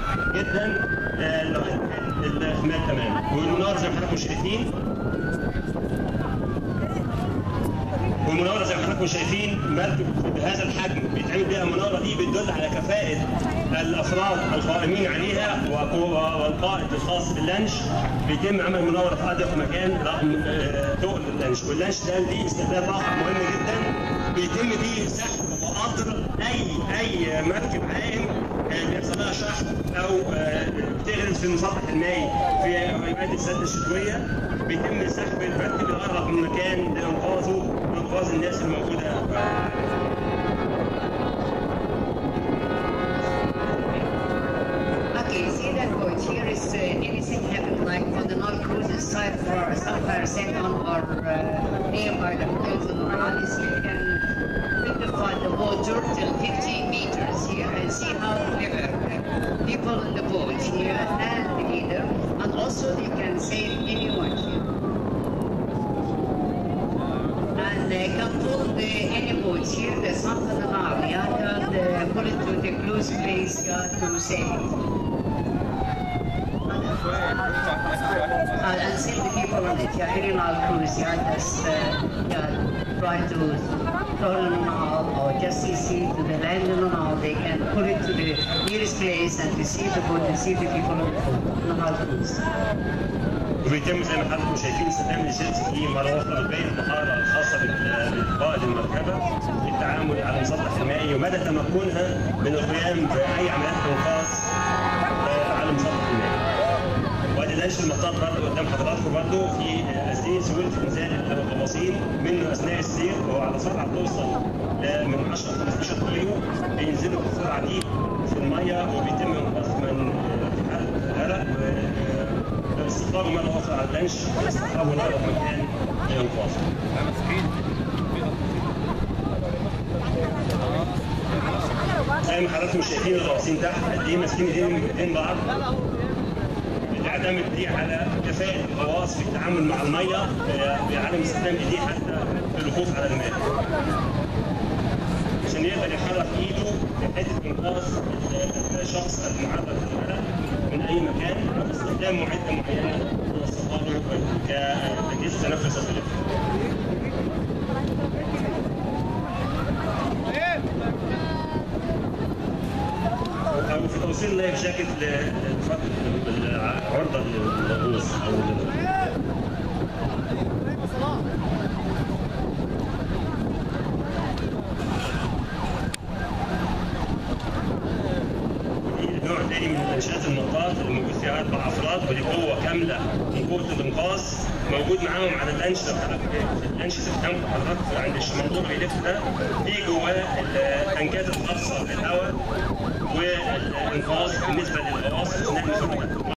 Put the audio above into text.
جدا آه، لغايه الاكمال تمام والمناوره زي ما حضراتكم شايفين والمناوره زي ما حضراتكم شايفين مركب بهذا الحجم بيتعمل بيها المناوره دي بتدل على كفاءه الافراد القائمين عليها وقوة- والقائد الخاص باللانش بيتم عمل مناوره في اضيق مكان رغم آه، تقل اللانش واللانش ده ليه استخدام اخر مهم جدا بيتم بيه سحب وقطر اي اي مركب عائم آه، بيحصل لها شحن او آه، بتغرز في المسطح المائي في غيبات السد الشتويه بيتم سحب المركب الاقرب من مكان لانقاذه وانقاذ الناس الموجوده آه، Okay, see that boat here is uh, anything happened like on the North Cruises side for Sapphire Second or uh, nearby the hotels in Oralis, you can liquefy the water till 15 meters here and see how uh, people on the boat here and the leader, and also you can save anyone here. And they can pull the any boats here, there's something around, yeah, and uh, pull it to the close place yeah, to save it. Uh, and save the people on it, yeah, any loud cruise, yeah, just uh, yeah, try to throw them out or just see to the land and all, they can pull it to the nearest place and to see the boat and see the people on the boat, on the loud cruise. وبيتم زي ما حضراتكم شايفين استخدام الجيت سكي مره اخرى لبيع البحاره الخاصه بال- بقائد المركبه للتعامل على المسطح المائي ومدى تمكنها من القيام باي عمليات انقاذ آه، على المسطح المائي. وادي لانش المطار برضه قدام حضراتكم برضه في اسئله سهوله انزال الغواصين منه اثناء السير وهو على سرعه توصل ل- من 10 ل 15 كيلو بينزلوا بالسرعه دي في الميه وبيتم انقاذ من آه، في حاله غرق واستخراجه مره اخرى على اللانش واستخراجه لاقرب مكان للانقاذ. زي ما حضراتكم شايفين الغواصين تحت قد ايه ماسكين ايديهم بايدين بعض بتعتمد دي على كفاءة الغواص في التعامل مع المية آه، بعدم استخدام ايديه حتى في الوقوف على الماء. عشان يقدر يحرك ايده في حتة انقاذ ال- الشخص المعرض للغرق من اي مكان باستخدام معدة معينة توصلها له كأجهزة تنفس الغلاف. او في توصيل اللايف جاكيت لفتره العرضه للغوص او لل- دي نوع تاني من انشاءات المطاط اللي موجود فيها اربع افراد ودي قوه كامله من قوه الانقاذ موجود معاهم على اللانش لو حضرتك في اللانش اللي قدامكم حضرتك عند الشمندور بيلف ده في جواه التنكات الخاصه بالهواء والانقاذ بالنسبه للغواص اثناء نزول